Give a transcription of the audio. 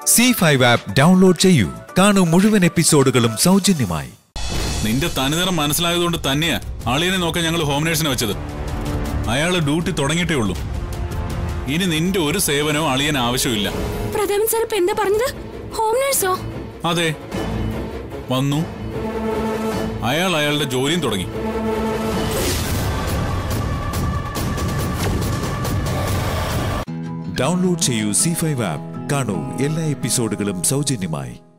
C five app download ചെയ്യൂ കാണൂ മുഴുവൻ എപ്പിസോഡുകളും സൗജന്യമായി നിന്റെ തനിനിറം മനസ്സിലായതുകൊണ്ട് തന്നെയാ അളിയനെ നോക്കാൻ ഞങ്ങൾ ഹോം നേഴ്സിനെ വെച്ചത് അയാള് ഡ്യൂട്ടി തുടങ്ങിയിട്ടേ ഉള്ളൂ ഇനി നിന്റെ ഒരു സേവനവും അളിയന് ആവശ്യമില്ല പ്രഥമൻ സാർ ഇപ്പൊ എന്താ പറഞ്ഞത് ഹോം നേഴ്സോ അതെ വന്നു അയാൾ അയാളുടെ ജോലിയും തുടങ്ങി ഡൗൺലോഡ് ചെയ്യൂ സി ഫൈവ് ആപ്പ് കാണൂ എല്ലാ എപ്പിസോഡുകളും സൗജന്യമായി